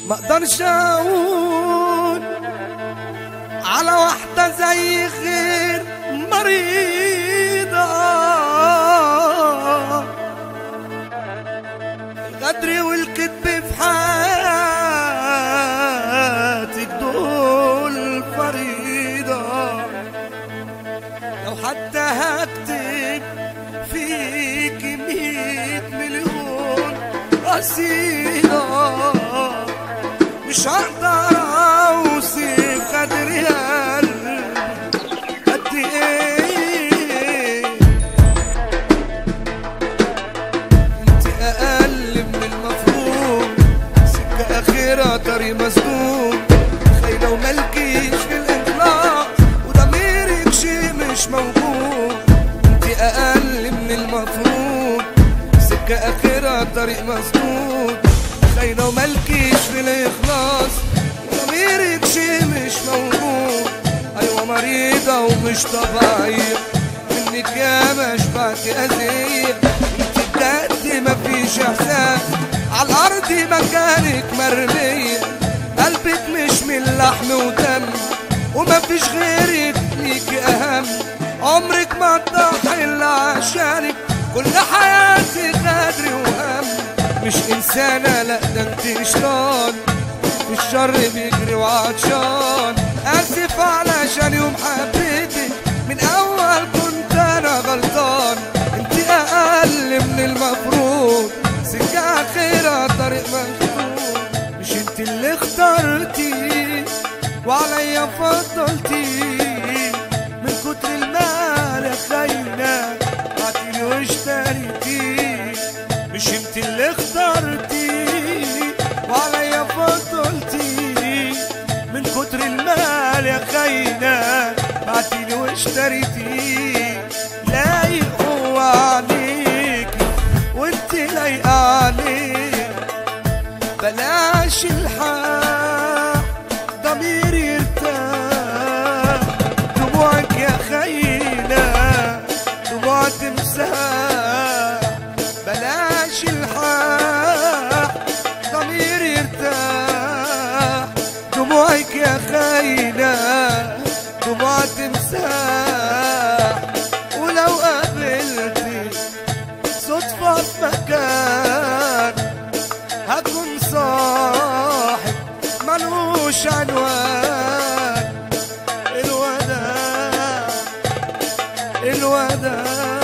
ما اقدرش اقول على واحدة زي غير مريضة الغدر والكذب في حياتك دول فريضة لو حتى هكتب فيك مية مليون قصيدة مش هقدر اوصف قدر قلبي قد ايه انت اقل من المفروض سكة اخيرة طريق مسدود خاينة وملكيش في الاخلاص وضميرك شي مش موجود انت اقل من المفروض سكة اخيرة طريق مسدود خاينة وملكيش في الاخلاص ضميرك شي مش موجود ايوه مريضة ومش طبيعية منك يا ما شبعت اذية انت بجد مفيش احساس على الارض مكانك مرمية قلبك مش من لحم ودم ومفيش غيرك ليكي اهم عمرك ما تضحي الا عشانك كل حياتي غدر وهم مش انسانة لا ده انت شيطان في الشر بيجري وعطشان اسف علشان يوم حبيتك من اول كنت انا غلطان انت اقل من المفروض سكة اخيرة طريق مسدود مش انت اللي اخترتي وعليا فضلتي من كتر المال يا خاينة بعتيلي واشتريتي مش انت اللي اخترتي وعليا فضلتي من كتر المال يا خاينة بعتيلي واشتريتي لايق هو عليك وانت لايقة عليك بلاش الحق ضميري يرتاح دموعك يا خاينة دموع تمسح بلاش الحق ضميري يرتاح دموعك يا خاينة دموع تمسح ولو قابلتي صدفة في مكان هكون صاحب ملوش عنوان الوداع الوداع